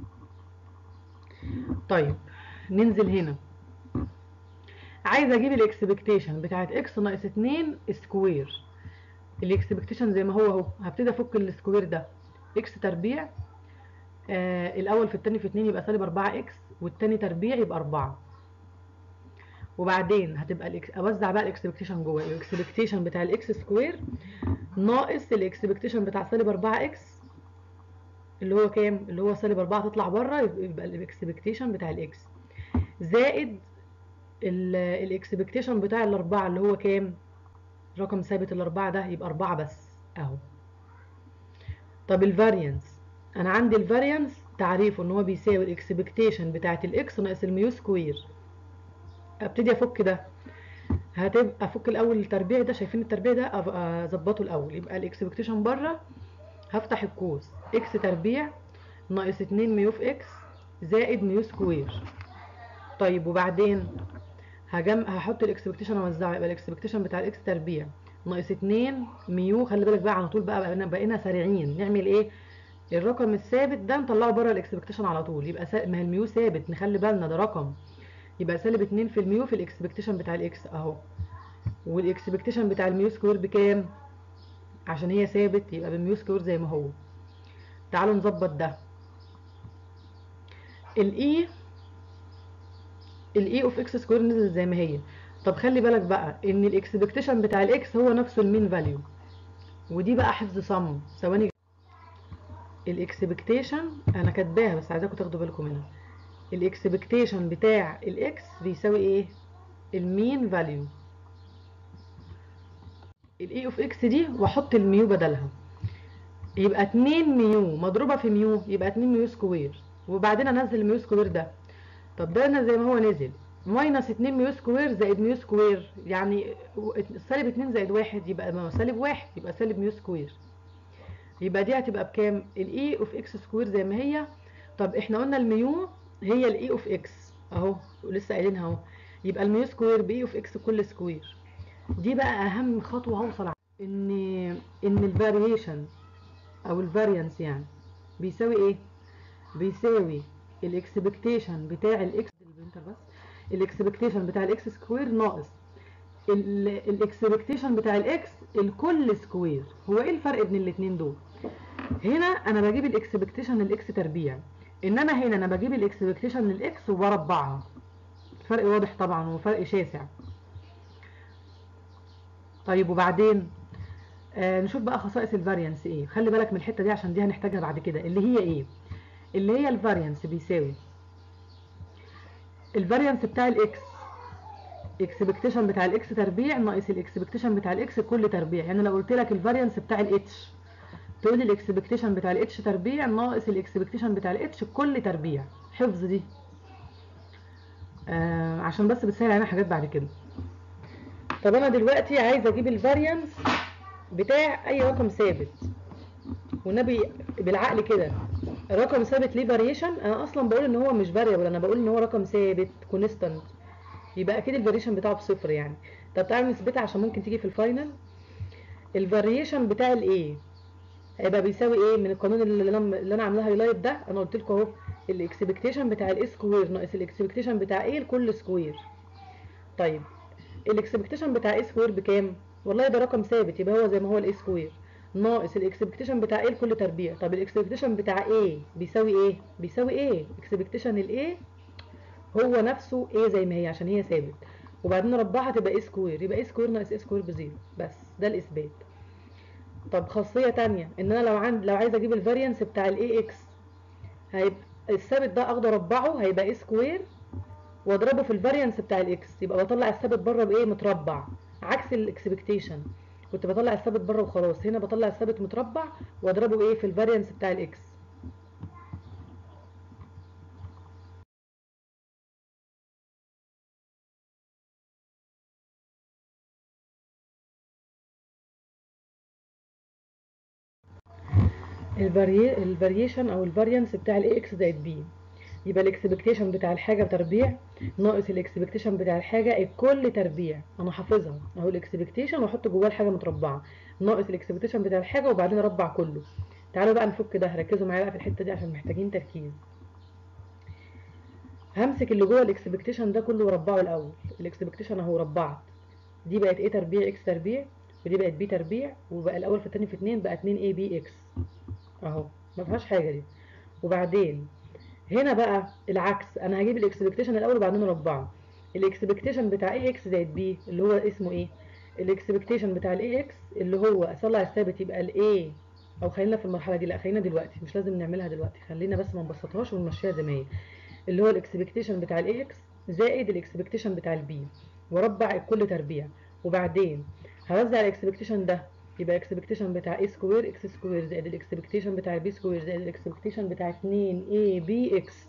[SPEAKER 1] طيب ننزل هنا عايزه اجيب الاكسبكتيشن بتاعت اكس ناقص 2 سكوير الاكسبكتيشن زي ما هو اهو هبتدي افك السكوير ده اكس تربيع آه الاول في التاني في 2 يبقى سالب 4 اكس والتاني تربيع يبقى 4 وبعدين هتبقى الإكس... اوزع بقى الاكسبكتيشن جوه الاكسبكتيشن بتاع الاكس سكوير ناقص الاكسبكتيشن بتاع سالب 4 اكس اللي هو كام اللي هو سالب 4 تطلع بره يبقى الاكسبكتيشن بتاع الاكس زائد الاكسبكتيشن بتاع الاربعه اللي هو كام رقم ثابت الاربعه ده يبقى اربعه بس اهو طب الفاريانس انا عندي الفاريانس تعريفه ان هو بيساوي الاكسبكتيشن بتاعت الاكس ناقص الميو سكوير ابتدي افك ده هتبقى افك الاول التربيع ده شايفين التربيع ده اظبطه الاول يبقى الاكسبكتيشن بره هفتح القوس اكس تربيع ناقص 2 ميو في اكس زائد ميو سكوير طيب وبعدين هجم هحط الاكسبكتيشن اوزعه يبقى الاكسبكتيشن بتاع الاكس تربيع ناقص 2 ميو خلي بالك بقى على طول بقى بقينا, بقينا سريعين نعمل ايه الرقم الثابت ده نطلعه بره الاكسبكتيشن على طول يبقى سا... ما هي الميو ثابت نخلي بالنا ده رقم يبقى سالب 2 في الميو في الاكسبكتيشن بتاع الاكس اهو والاكسبكتيشن بتاع الميو سكوير بكام عشان هي ثابت يبقى بالميو سكوير زي ما هو تعالوا نظبط ده الاي الاي اوف اكس سكوير نزل زي ما هي طب خلي بالك بقى ان الاكسبكتيشن بتاع الاكس هو نفسه المين فاليو ودي بقى حفظ صم ثواني الاكسبكتيشن انا كاتباها بس عايزاكم تاخدوا بالكم منها الاكسبكتيشن بتاع الاكس بيساوي ايه المين فاليو الاي اوف اكس دي واحط الميو بدلها يبقى 2 ميو مضروبه في ميو يبقى 2 ميو سكوير وبعدين انزل الميو سكوير ده طب ده انا زي ما هو نزل ماينس 2 ميو سكوير زائد ميو سكوير يعني سالب 2 زائد 1 يبقى ما سالب 1 يبقى سالب ميو سكوير يبقى دي هتبقى بكام الاي اوف اكس سكوير زي ما هي طب احنا قلنا الميو هي الاي اوف اكس اهو لسه قايلينها اهو يبقى الميو سكوير باي اوف اكس كل سكوير دي بقى اهم خطوه هوصل ان ان الفاريشن او الفاريانس يعني بيساوي ايه بيساوي الاكسبكتيشن بتاع الاكس بس الاكسبكتيشن بتاع الاكس سكوير ناقص الاكسبكتيشن بتاع الاكس الكل سكوير هو ايه الفرق بين الاثنين دول هنا انا بجيب الاكسبكتيشن للاكس تربيع انما هنا انا بجيب الاكسبكتيشن للاكس وبربعها فرق واضح طبعا وفرق شاسع طيب وبعدين آه نشوف بقى خصائص الفاريانس ايه خلي بالك من الحته دي عشان دي هنحتاجها بعد كده اللي هي ايه اللي هي الفاريانس بيساوي الفاريانس بتاع الاكس اكسبكتيشن بتاع الاكس تربيع ناقص الاكسبكتيشن بتاع الاكس كل تربيع يعني لو قلت لك الفاريانس بتاع الاتش تقول لي الاكسبكتيشن بتاع الاتش تربيع ناقص الاكسبكتيشن بتاع الاتش كل تربيع حفظ دي آه عشان بس بتسهل علينا حاجات بعد كده طب انا دلوقتي عايزه اجيب الفاريانس بتاع اي رقم ثابت والنبي بالعقل كده رقم ثابت ليه فاريشن انا اصلا بقول ان هو مش فاريبل انا بقول ان هو رقم ثابت كونستانت يبقى اكيد الفاريشن بتاعه بصفر يعني طب تعالوا نثبتها عشان ممكن تيجي في الفاينل الفاريشن بتاع الايه هيبقى بيساوي ايه من القانون اللي انا اللي انا عاملاه هايلايت ده انا قلت لكم اهو الاكسبكتيشن بتاع الاي سكوير ناقص الاكسبكتيشن بتاع ايه لكل سكوير طيب الاكسبكتيشن بتاع ايه سكوير بكام والله ده رقم ثابت يبقى هو زي ما هو الاي سكوير ناقص الاكسبكتيشن بتاع ايه لكل تربيع طب الاكسبكتيشن بتاع ايه بيساوي ايه بيساوي ايه اكسبكتيشن الايه هو نفسه ايه زي ما هي عشان هي ثابت وبعدين نربعها تبقى ايه سكوير يبقى ايه سكوير ناقص ايه سكوير بزيرو بس ده الاثبات طب خاصيه تانية ان انا لو عند لو عايز اجيب الفاريانس بتاع الاي اكس هيبقى الثابت ده اقدر اربعه هيبقى ايه سكوير واضربه في الفاريانس بتاع الاكس يبقى بطلع الثابت بره بايه متربع عكس الاكسبكتيشن كنت بطلع الثابت بره وخلاص هنا بطلع الثابت متربع واضربه ايه في الفاريانس بتاع الاكس الفاري الفاريشن او الفاريانس بتاع الاي اكس زائد بي يبقى الاكسبكتيشن بتاع الحاجه بتربيع ناقص الاكسبكتيشن بتاع الحاجه الكل تربيع انا حافظها اهو الاكسبكتيشن واحط جواه الحاجه متربعه ناقص الاكسبكتيشن بتاع الحاجه وبعدين اربع كله تعالوا بقى نفك ده ركزوا معايا بقى في الحته دي عشان محتاجين تركيز همسك اللي جوه الاكسبكتيشن ده كله واربعه الاول الاكسبكتيشن اهو ربعت دي بقت ايه تربيع اكس تربيع ودي بقت بي تربيع وبقى الاول في الثاني في 2 بقى 2 اي بي اكس اهو ما فيهاش حاجه دي وبعدين هنا بقى العكس انا هجيب الاكسبكتيشن الاول وبعدين اربعه الاكسبكتيشن بتاع اي اكس زائد بي اللي هو اسمه ايه الاكسبكتيشن بتاع الاي اكس اللي هو اطلع الثابت يبقى الاي او خلينا في المرحله دي لا خلينا دلوقتي مش لازم نعملها دلوقتي خلينا بس ما نبسطهاش ونمشيها زي ما هي اللي هو الاكسبكتيشن بتاع الاي اكس زائد الاكسبكتيشن بتاع البي واربع الكل تربيع وبعدين هوزع الاكسبكتيشن ده يبقى اكسبكتيشن بتاع اي سكوير اكس سكوير زائد الاكسبكتيشن بتاع البي سكوير زائد الاكسبكتيشن بتاع 2 اي بي اكس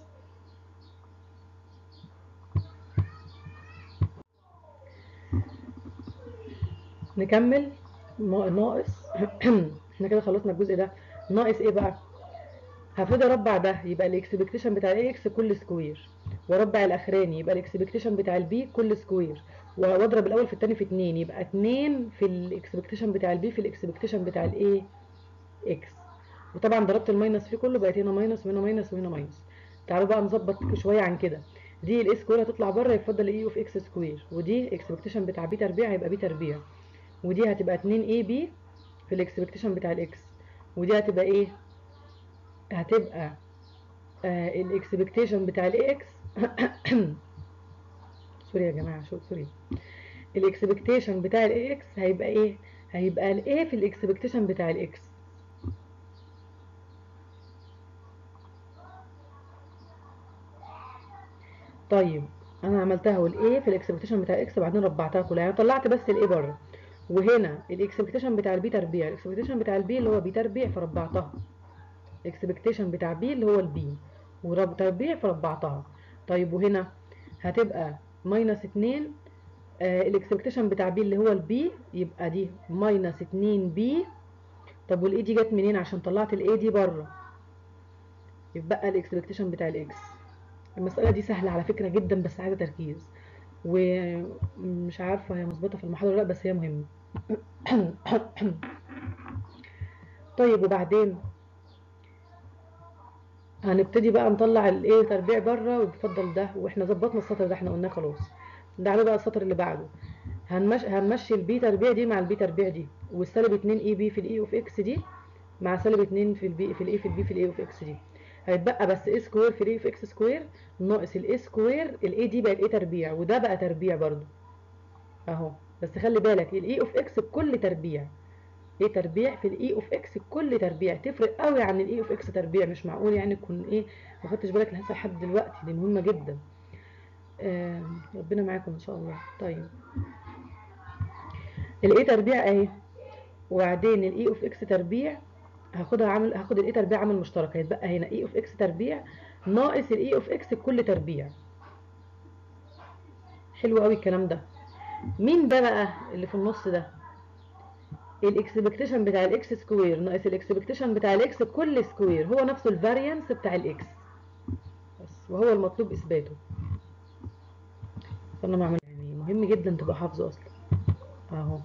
[SPEAKER 1] نكمل ناقص احنا كده خلصنا الجزء ده ناقص ايه بقى هبتدي اربع ده يبقى الاكسبكتيشن بتاع الاي اكس كل سكوير واربع الاخراني يبقى الاكسبكتيشن بتاع البي كل سكوير واضرب الاول في الثاني في 2 يبقى 2 في الاكسبكتيشن بتاع البي في الاكسبكتيشن بتاع الاي اكس وطبعا ضربت الماينس فيه كله بقت هنا ماينس وهنا ماينس وهنا ماينس تعالوا بقى نظبط شويه عن كده دي الاي سكوير هتطلع بره يفضل اي اوف اكس سكوير ودي اكسبكتيشن بتاع بي تربيع هيبقى بي تربيع ودي هتبقى 2 اي بي في الاكسبكتيشن بتاع الاكس ودي هتبقى ايه هتبقى آه الاكسبكتيشن بتاع الاكس سوري يا جماعه شو سوري الاكسبكتيشن بتاع الاكس هيبقى ايه هيبقى الايه في الاكسبكتيشن بتاع الاكس طيب انا عملتها والايه في الاكسبكتيشن بتاع الاكس بعدين ربعتها كلها يعني طلعت بس الايه بره وهنا الاكسبكتيشن بتاع البي تربيع الاكسبكتيشن بتاع البي اللي هو بي تربيع فربعتها الاكسبكتيشن بتاع بي اللي هو البي ورب تربيع فربعتها طيب وهنا هتبقى ماينس 2 آه الاكسبكتيشن بتاع بي اللي هو البي يبقى دي ماينس 2 بي طب والاي دي جت منين عشان طلعت الاي دي بره يبقى الاكسبكتيشن بتاع الاكس المساله دي سهله على فكره جدا بس عايزه تركيز ومش عارفه هي مظبوطه في المحاضره لا بس هي مهمه طيب وبعدين هنبتدي بقى نطلع الايه تربيع بره ويفضل ده واحنا ظبطنا السطر ده احنا قلناه خلاص ده بقى السطر اللي بعده هنمشي هنمشي البي تربيع دي مع البي تربيع دي والسالب 2 اي بي في الاي اوف اكس دي مع سالب 2 في البي في الاي في البي في الاي اوف اكس دي هيتبقى بس اي سكوير في الاي اوف اكس سكوير ناقص الاي سكوير الاي دي بقى الاي تربيع وده بقى تربيع برضو اهو بس خلي بالك الاي اوف اكس بكل تربيع ايه تربيع في الاي اوف اكس كل تربيع تفرق قوي عن الاي اوف اكس تربيع مش معقول يعني تكون ايه ما خدتش بالك لسه لحد دلوقتي دي مهمه جدا آه ربنا معاكم ان شاء الله طيب الاي تربيع اهي وبعدين الاي اوف اكس تربيع هاخدها عامل هاخد الاي تربيع عامل مشترك هيتبقى هنا اي اوف اكس تربيع ناقص الاي اوف اكس بكل تربيع حلو قوي الكلام ده مين ده بقى اللي في النص ده الاكسبكتيشن بتاع الاكس سكوير ناقص الاكسبكتيشن بتاع الاكس كل سكوير هو نفسه الفاريانس بتاع الاكس بس وهو المطلوب اثباته فانا بعمل يعني مهم جدا تبقى حافظه اصلا اهو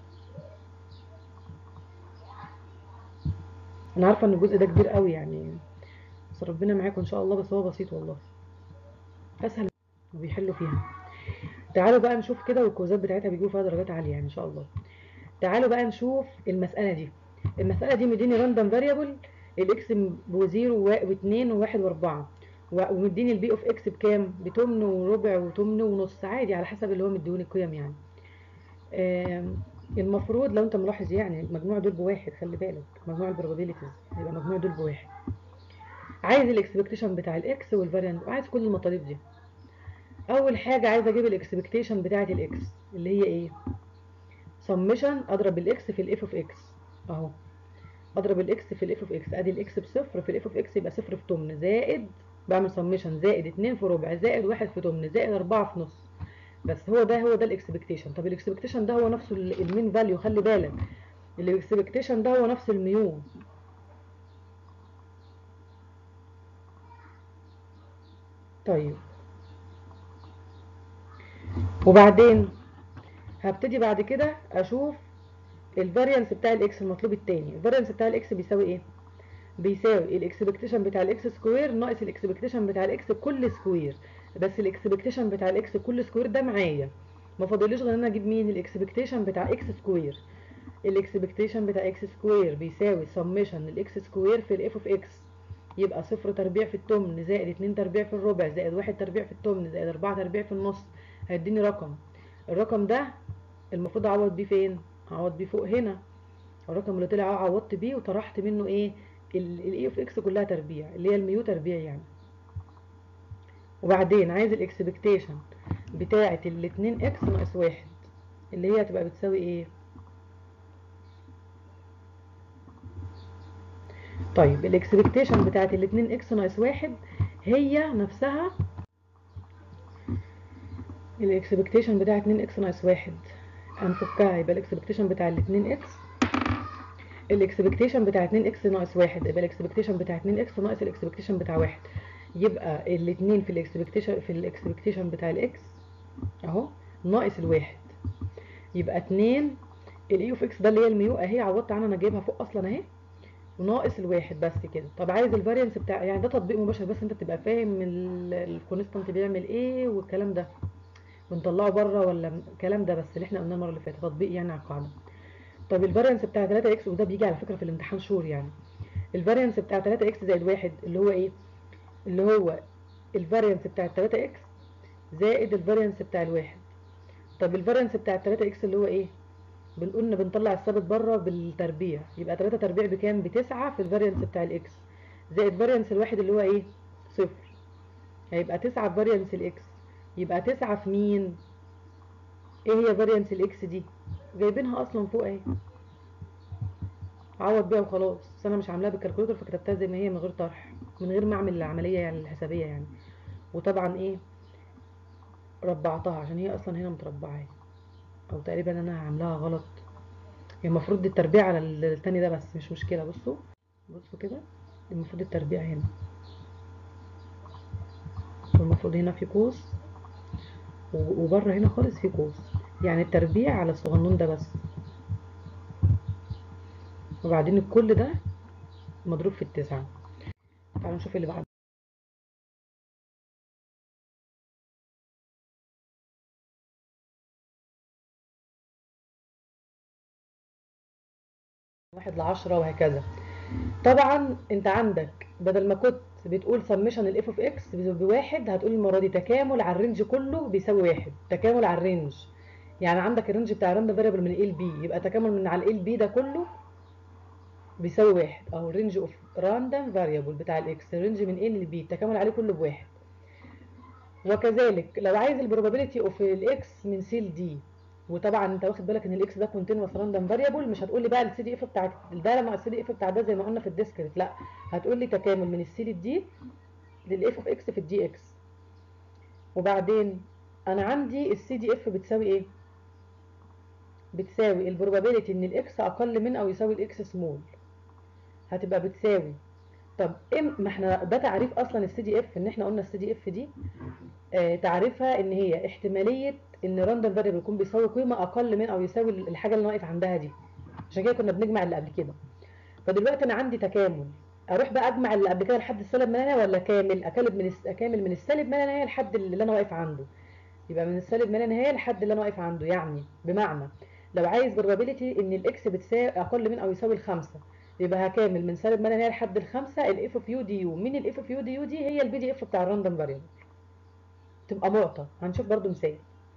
[SPEAKER 1] انا عارفه ان الجزء ده كبير قوي يعني بس ربنا معاكم ان شاء الله بس هو بسيط والله اسهل وبيحلوا فيها تعالوا بقى نشوف كده والكوزات بتاعتها بيجيبوا فيها درجات عاليه يعني ان شاء الله تعالوا بقى نشوف المسألة دي المسألة دي مديني راندوم فاريبل الاكس بزيرو واثنين وواحد واربعة ومديني البي اوف اكس بكام؟ بتمن وربع وتمن ونص عادي على حسب اللي هو مديوني القيم يعني. المفروض لو انت ملاحظ يعني المجموع دول بواحد خلي بالك مجموع البروبابيلتيز يبقى مجموع دول بواحد. عايز الاكسبكتيشن بتاع الاكس والفاريانت وعايز كل المطالب دي. اول حاجة عايز اجيب الاكسبكتيشن بتاعت الاكس اللي هي ايه؟ سمشن اضرب الاكس في الاف اوف اكس اهو اضرب الاكس في الاف اوف اكس ادي الاكس بصفر في الاف اوف اكس يبقى صفر في تمن زائد بعمل سمشن زائد 2 في ربع زائد 1 في تمن زائد 4 في نص بس هو ده هو ده الاكسبكتيشن طب الاكسبكتيشن ده هو نفسه المين فاليو خلي بالك الاكسبكتيشن ده هو نفس الميو طيب وبعدين هبتدي بعد كده اشوف الفاريانس بتاع الاكس المطلوب التاني الفاريانس بتاع الاكس بيساوي ايه بيساوي الاكسبكتيشن بتاع الاكس سكوير ناقص الاكسبكتيشن بتاع الاكس كل سكوير بس الاكسبكتيشن بتاع الاكس كل سكوير ده معايا ما فاضليش غير ان انا اجيب مين الاكسبكتيشن بتاع اكس سكوير الاكسبكتيشن بتاع اكس سكوير بيساوي سمشن الاكس سكوير في الاف اوف اكس يبقى صفر تربيع في التمن زائد اتنين تربيع في الربع زائد واحد تربيع في التمن زائد اربعة تربيع في النص هيديني رقم الرقم ده المفروض اعوض بيه فين اعوض بيه فوق هنا الرقم اللي طلع عوضت بيه وطرحت منه ايه الاي اوف اكس كلها تربيع اللي هي الميو تربيع يعني وبعدين عايز الاكسبكتيشن بتاعه الاتنين اكس ناقص واحد اللي هي هتبقى بتساوي ايه طيب الاكسبكتيشن بتاعه الاتنين اكس ناقص واحد هي نفسها الاكسبكتيشن بتاع 2 اكس ناقص واحد هنفكها يبقى الاكسبكتيشن بتاع الاتنين اكس الاكسبكتيشن بتاع 2 اكس ناقص واحد يبقى الاكسبكتيشن بتاع 2 اكس ناقص الاكسبكتيشن بتاع واحد يبقى الاتنين في الاكسبكتيشن في الاكسبكتيشن بتاع الاكس اهو ناقص الواحد يبقى 2 الاي اوف اكس ده اللي هي الميو اهي عوضت عنها انا جايبها فوق اصلا اهي وناقص الواحد بس كده طب عايز الفاريانس بتاع يعني ده تطبيق مباشر بس انت تبقى فاهم الكونستانت بيعمل ايه والكلام ده بنطلعه بره ولا الكلام ده بس اللي احنا قلناه المره اللي فاتت تطبيق يعني على القاعده طب الفاريانس بتاع 3 اكس وده بيجي على فكره في الامتحان شور يعني الفاريانس بتاع 3 اكس زائد واحد اللي هو ايه اللي هو الفاريانس بتاع 3 اكس زائد الفاريانس بتاع الواحد طب الفاريانس بتاع 3 اكس اللي هو ايه بنقول بنطلع الثابت بره بالتربيع يبقى 3 تربيع بكام بتسعة في الفاريانس بتاع الاكس زائد فاريانس الواحد اللي هو ايه صفر هيبقى 9 في فاريانس الاكس يبقى 9 في مين ايه هي فاريانس الاكس دي جايبينها اصلا فوق اهي عوض بيها وخلاص بس انا مش عاملاها بالكالكوليتر فكتبتها زي ما هي من غير طرح من غير ما اعمل العمليه يعني الحسابيه يعني وطبعا ايه ربعتها عشان هي اصلا هنا متربعه او تقريبا انا عاملاها غلط هي المفروض التربيع على التاني ده بس مش مشكله بصوا بصوا كده المفروض التربيع هنا والمفروض هنا في قوس وبره هنا خالص في قوس يعني التربيع على الصغنون ده بس وبعدين الكل ده مضروب في التسعة تعالوا نشوف اللي بعده واحد لعشرة وهكذا طبعا انت عندك بدل ما كنت بتقول سمشن الاف اوف اكس بواحد هتقول المره دي تكامل على الرينج كله بيساوي واحد تكامل على الرينج يعني عندك الرينج بتاع الراندوم فاريبل من ال بي يبقى تكامل من على ال بي ده كله بيساوي واحد اهو الرينج اوف راندوم فاريبل بتاع الاكس الرينج من ال لبي التكامل عليه كله بواحد وكذلك لو عايز البروبابيلتي اوف الاكس من سي لدي وطبعا انت واخد بالك ان الاكس ده كونتينوس راندوم فاريبل مش هتقول لي بقى السي دي اف بتاعت ده مع السي دي اف بتاع ده زي ما قلنا في الديسكريت لا هتقول لي تكامل من السي للدي للاف اوف اكس في الدي اكس وبعدين انا عندي السي دي اف بتساوي ايه بتساوي البروبابيلتي ان الاكس اقل من او يساوي الاكس سمول هتبقى بتساوي طب إيه ما احنا ده تعريف اصلا السي دي اف ان احنا قلنا السي دي اف دي آه تعريفها ان هي احتماليه ان راندوم فاريبل يكون بيساوي قيمه اقل من او يساوي الحاجه اللي واقف عندها دي عشان كده كنا بنجمع اللي قبل كده فدلوقتي انا عندي تكامل اروح بقى اجمع اللي قبل كده لحد السالب ما لا نهايه ولا كامل اكلب من اكامل من السالب ما لا نهايه لحد اللي انا واقف عنده يبقى من السالب ما لا نهايه لحد اللي انا واقف عنده يعني بمعنى لو عايز probability ان الاكس بتساوي اقل من او يساوي الخمسة يبقى هكامل من سالب ما لا نهايه لحد الخمسة الاف اوف يو دي يو مين الاف اوف يو دي يو دي هي البي دي اف بتاع الراندوم فاريبل تبقى معطى هنشوف برضو مثال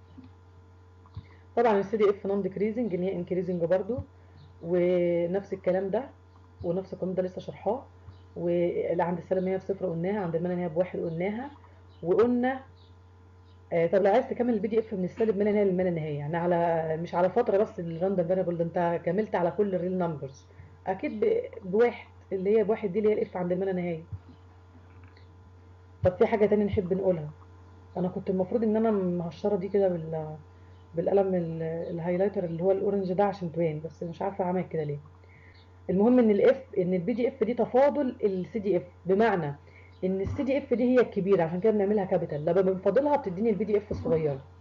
[SPEAKER 1] طبعا السي دي اف نون ديكريزنج ان هي انكريزنج برضو ونفس الكلام ده ونفس القانون ده لسه شرحاه واللي عند السالب 100 بصفر قلناها عند المال 100 بواحد قلناها وقلنا آه طب لو عايز تكمل البي دي اف من السالب من النهايه للما النهايه يعني على مش على فتره بس الراندوم فاريبل ده انت كملت على كل الريل نمبرز اكيد ب- بواحد اللي هي بواحد دي اللي هي الاف عند الملا نهايه طب في حاجه تانية نحب نقولها انا كنت المفروض ان انا مهشره دي كده بال بالقلم ال- الهايلايتر اللي هو الاورنج ده عشان تبان بس مش عارفه عمل كده ليه المهم ان الاف ان البي دي اف دي تفاضل السي دي اف بمعنى ان السي دي اف دي هي الكبيره عشان كده بنعملها كابيتال لما بنفاضلها بتديني البي دي اف الصغيره